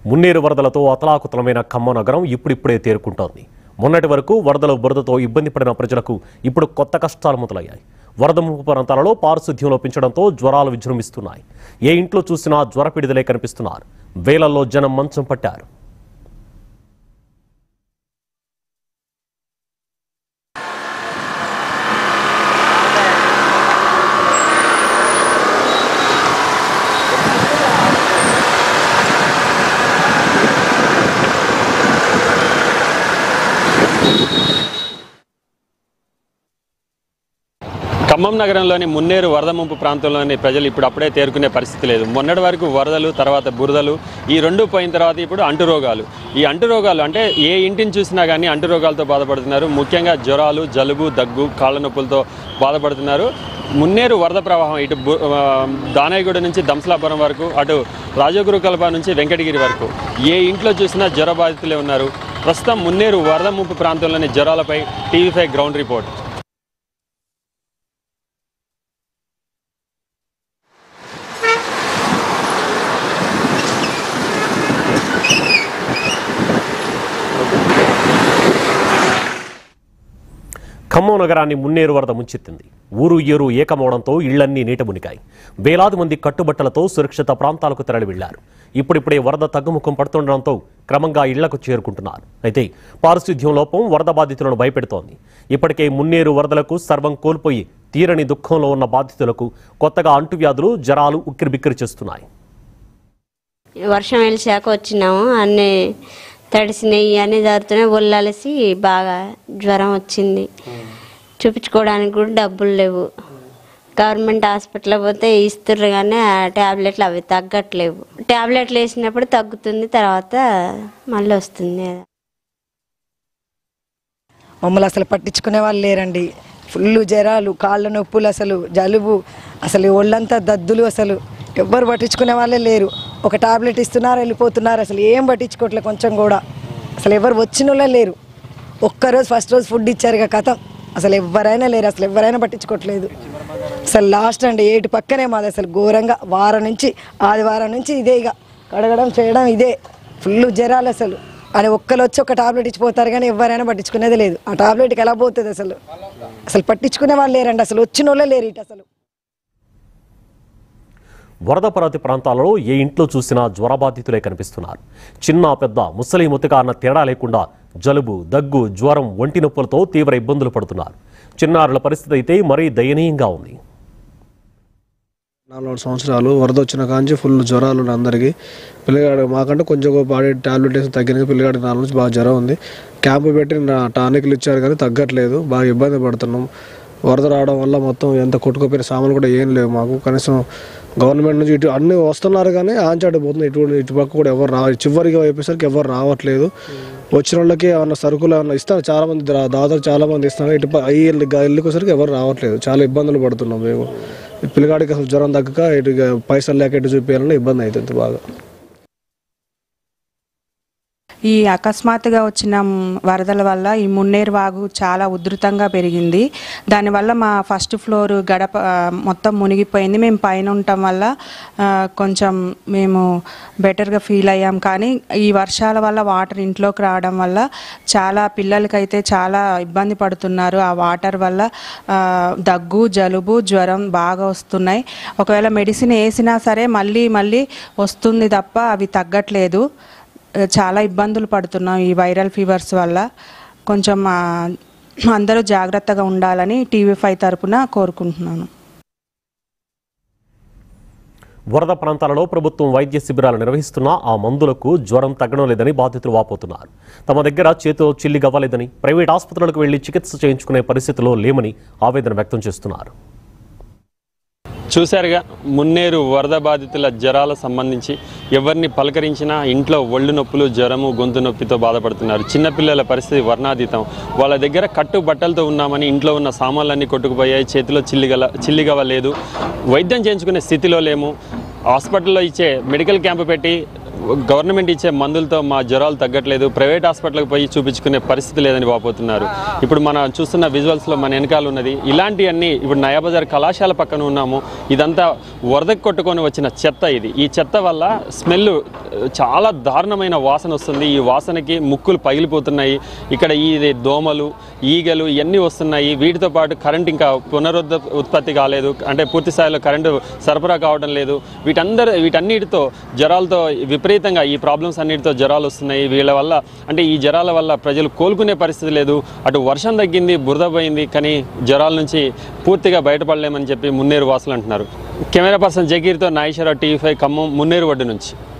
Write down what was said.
మున్నేరు వరదలతో అతలాకుతలమైన ఖమ్మం నగరం ఇప్పుడిప్పుడే తేరుకుంటోంది మొన్నటి వరకు వరదలు బురదతో ఇబ్బంది పడిన ప్రజలకు ఇప్పుడు కొత్త కష్టాలు మొదలయ్యాయి వరద ముంపు ప్రాంతాలలో పారిశుద్ధ్యం లోపించడంతో జ్వరాలు విజృంభిస్తున్నాయి ఏ ఇంట్లో చూసినా జ్వరపీడిదలే కనిపిస్తున్నారు వేలల్లో జనం మంచం పట్టారు ఖమ్మం నగరంలోని మున్నేరు వరద ముంపు ప్రాంతంలోని ప్రజలు ఇప్పుడు అప్పుడే తేరుకునే పరిస్థితి లేదు మొన్నటి వరకు వరదలు తర్వాత బురదలు ఈ రెండు పోయిన తర్వాత ఇప్పుడు అంటు రోగాలు ఈ అంటు రోగాలు అంటే ఏ ఇంటిని చూసినా కానీ అంటు రోగాలతో బాధపడుతున్నారు ముఖ్యంగా జ్వరాలు జలుబు దగ్గు కాళ్ళ నొప్పులతో బాధపడుతున్నారు మున్నేరు వరద ప్రవాహం ఇటు బు- ఆ, దానయ్యగూడ నుంచి దంసలాపురం వరకు అటు రాజగురు కల్ప నుంచి వెంకటగిరి వరకు ఏ ఇంట్లో చూసినా జ్వర బాధితులే ఉన్నారు ప్రస్తుతం మున్నేరు వరద ముంపు ప్రాంతంలోని జ్వరాలపై TV five ground report Khammam నగరాన్ని మున్నేరు వరద ముంచెత్తింది ఊరు ఏరు ఏకమవడంతో ఇళ్లన్నీ నీట మునిగాయి వేలాది మంది కట్టుబట్టలతో సురక్షిత ప్రాంతాలకు తరలి వెళ్లారు ఇప్పుడిప్పుడే వరద తగ్గుముఖం పడుతుండడంతో క్రమంగా ఇళ్లకు చేరుకుంటున్నారు అయితే పారిశుద్ధ్యం లోపం వరద బాధితులను భయపెడుతోంది ఇప్పటికే మున్నేరు వరదలకు సర్వం కోల్పోయి తీరని దుఃఖంలో ఉన్న బాధితులకు కొత్తగా అంటువ్యాధులు జరాలు ఉక్కిరిబిక్కిరి చేస్తున్నాయి వర్షం వెలిసాక వచ్చినాము అన్నీ తడిసినాయి అన్నీ జరుగుతున్నాయి ఒళ్ళలిసి బాగా జ్వరం వచ్చింది చూపించుకోవడానికి కూడా డబ్బులు లేవు గవర్నమెంట్ హాస్పిటల్ పోతే ఇస్తుర్రు కానీ ఆ ట్యాబ్లెట్లు అవి తగ్గట్లేవు ట్యాబ్లెట్లు వేసినప్పుడు తగ్గుతుంది తర్వాత మళ్ళీ వస్తుంది మమ్మల్ని అసలు పట్టించుకునే వాళ్ళు లేరండి ఫుల్ జ్వరాలు కాళ్ళ నొప్పులు అసలు జలుబు అసలు ఈ ఒళ్ళంతా దద్దులు అసలు ఎవ్వరు పట్టించుకునే వాళ్ళే లేరు ఒక టాబ్లెట్ ఇస్తున్నారు వెళ్ళిపోతున్నారు అసలు ఏం పట్టించుకోవట్లేదు కొంచెం కూడా అసలు ఎవరు వచ్చిన వాళ్ళే లేరు ఒక్కరోజు ఫస్ట్ రోజు ఫుడ్ ఇచ్చారు ఇక కథం అసలు ఎవరైనా లేరు అసలు ఎవరైనా పట్టించుకోవట్లేదు అసలు లాస్ట్ అండి ఏటి పక్కనే మాది అసలు ఘోరంగా వారం నుంచి ఆదివారం నుంచి ఇదే ఇక కడగడం చేయడం ఇదే ఫుల్ జ్వరాలు అసలు అని ఒక్కరు వచ్చి ఒక టాబ్లెట్ ఇచ్చిపోతారు కానీ ఎవరైనా పట్టించుకునేది లేదు ఆ టాబ్లెట్కి ఎలా పోతుంది అసలు అసలు పట్టించుకునే వాళ్ళు లేరండి అసలు వచ్చిన వాళ్ళే లేరు ఇటు అసలు వరద పరతి ప్రాంతాలలో ఏ ఇంట్లో చూసినా జ్వరబాధితులే కనిపిస్తున్నారు చిన్న పెద్ద ముసలి ముతక అన్న తేడా లేకుండా జలుబు దగ్గు జ్వరం ఒంటి నొప్పులతో తీవ్ర ఇబ్బందులు పడుతున్నారు చిన్నారుల పరిస్థితి అయితే మరీ దయనీయంగా ఉంది నాలుగు సంవత్సరాలు వరద వచ్చిన కాంచి ఫుల్ జ్వరాలు ఉన్నాయి అందరికీ పిల్లగాడు మాకంటే కొంచెం ఒక బాడీ టాబ్లెట్ వేసి తగ్గినది పిల్లగాడికి నాలుగు నుంచి బాగా జ్వరం ఉంది క్యాంపు పెట్టి నా టానిక్లు ఇచ్చారు కానీ తగ్గట్లేదు బాగా ఇబ్బంది పడుతున్నాం వరద రావడం వల్ల మొత్తం ఎంత కొట్టుకుపోయిన సామాన్లు కూడా ఏం లేవు మాకు కనీసం గవర్నమెంట్ నుంచి ఇటు అన్ని వస్తున్నారు కానీ ఆంచాటి పోతుంది ఇటు ఇటు పక్క కూడా ఎవరు రా చివరికి అయిపోయేసరికి ఎవరు రావట్లేదు వచ్చిన వాళ్ళకి ఏమన్నా సరుకులు ఏమన్నా ఇస్తారు చాలా మంది దా- దాదాపు చాలా మంది ఇస్తున్నారు ఇటు ప- ఈ ఇల్లు ఇల్లుకోసరికి ఎవరు రావట్లేదు చాలా ఇబ్బందులు పడుతున్నాం మేము ఈ పిల్లగాడికి అసలు జ్వరం తగ్గక ఇటు ఇక పైసలు లేక ఇటు చూపించాలని ఇబ్బంది అవుతుంది బాగా ఈ అకస్మాత్తుగా వచ్చిన మ్, వరదల వల్ల ఈ మున్నేరు వాగు చాలా ఉధృతంగా పెరిగింది దానివల్ల మా ఫస్ట్ ఫ్లోర్ గడప ఆ, మొత్తం మునిగిపోయింది మేము పైన ఉండటం వల్ల ఆ, కొంచెం మేము బెటర్గా ఫీల్ అయ్యాం కానీ ఈ వర్షాల వల్ల వాటర్ ఇంట్లోకి రావడం వల్ల చాలా పిల్లలకైతే చాలా ఇబ్బంది పడుతున్నారు ఆ వాటర్ వల్ల ఆ, దగ్గు జలుబు జ్వరం బాగా వస్తున్నాయి ఒకవేళ మెడిసిన్ వేసినా సరే మళ్ళీ మళ్ళీ వస్తుంది తప్ప అవి తగ్గట్లేదు చాలా ఇబ్బందులు పడుతున్నాం ఈ వైరల్ ఫీవర్స్ వల్ల కొంచెం ఆ, అందరూ జాగ్రత్తగా ఉండాలని టీవీ ఫైవ్ తరపున కోరుకుంటున్నాను వరద ప్రాంతాలలో ప్రభుత్వం వైద్య శిబిరాలు నిర్వహిస్తున్నా ఆ మందులకు జ్వరం తగ్గడం లేదని బాధితులు వాపోతున్నారు తమ దగ్గర చేతిలో చిల్లి గవ్వలేదని ప్రైవేట్ ఆసుపత్రులకు వెళ్లి చికిత్స చేయించుకునే పరిస్థితిలో లేమని ఆవేదన వ్యక్తం చేస్తున్నారు చూశారుగా మున్నేరు వరద బాధితుల జ్వరాల సంబంధించి ఎవరిని పలకరించినా ఇంట్లో ఒళ్ళు నొప్పులు జ్వరము గొంతు నొప్పితో బాధపడుతున్నారు చిన్నపిల్లల పరిస్థితి వర్ణాతీతం వాళ్ళ దగ్గర కట్టు బట్టలతో ఉన్నామని ఇంట్లో ఉన్న సామాన్లన్నీ కొట్టుకుపోయాయి చేతిలో చిల్లిగల చిల్లిగవ లేదు వైద్యం చేయించుకునే స్థితిలో లేము హాస్పిటల్లో ఇచ్చే మెడికల్ క్యాంప్ పెట్టి గవర్నమెంట్ ఇచ్చే మందులతో మా జ్వరాలు తగ్గట్లేదు ప్రైవేట్ హాస్పిటల్కి పోయి చూపించుకునే పరిస్థితి లేదని వాపోతున్నారు ఇప్పుడు మనం చూస్తున్న విజువల్స్లో మన వెనకాల ఉన్నది ఇలాంటివన్నీ ఇప్పుడు నయాబజార్ కళాశాల పక్కన ఉన్నాము ఇదంతా వరదకు కొట్టుకొని వచ్చిన చెత్త ఇది ఈ చెత్త వల్ల స్మెల్ చాలా దారుణమైన వాసన వస్తుంది ఈ వాసనకి ముక్కులు పగిలిపోతున్నాయి ఇక్కడ ఈ దోమలు ఈగలు ఇవన్నీ వస్తున్నాయి వీటితో పాటు కరెంట్ ఇంకా పునరుద్ధ ఉత్పత్తి కాలేదు అంటే పూర్తి స్థాయిలో కరెంటు సరఫరా కావడం లేదు వీటందరూ వీటన్నిటితో జ్వరాలతో విపరీతంగా ఈ ప్రాబ్లమ్స్ అన్నిటితో జ్వరాలు వస్తున్నాయి వీళ్ళ వల్ల అంటే ఈ జ్వరాల వల్ల ప్రజలు కోలుకునే పరిస్థితి లేదు అటు వర్షం తగ్గింది బురద పోయింది కానీ జ్వరాల నుంచి పూర్తిగా బయటపడలేమని చెప్పి మున్నేరు వాసులు అంటున్నారు కెమెరా పర్సన్ జగీర్తో నాగేశ్వరరావు టీవీ ఫైవ్ ఖమ్మం మున్నేరు ఒడ్డు నుంచి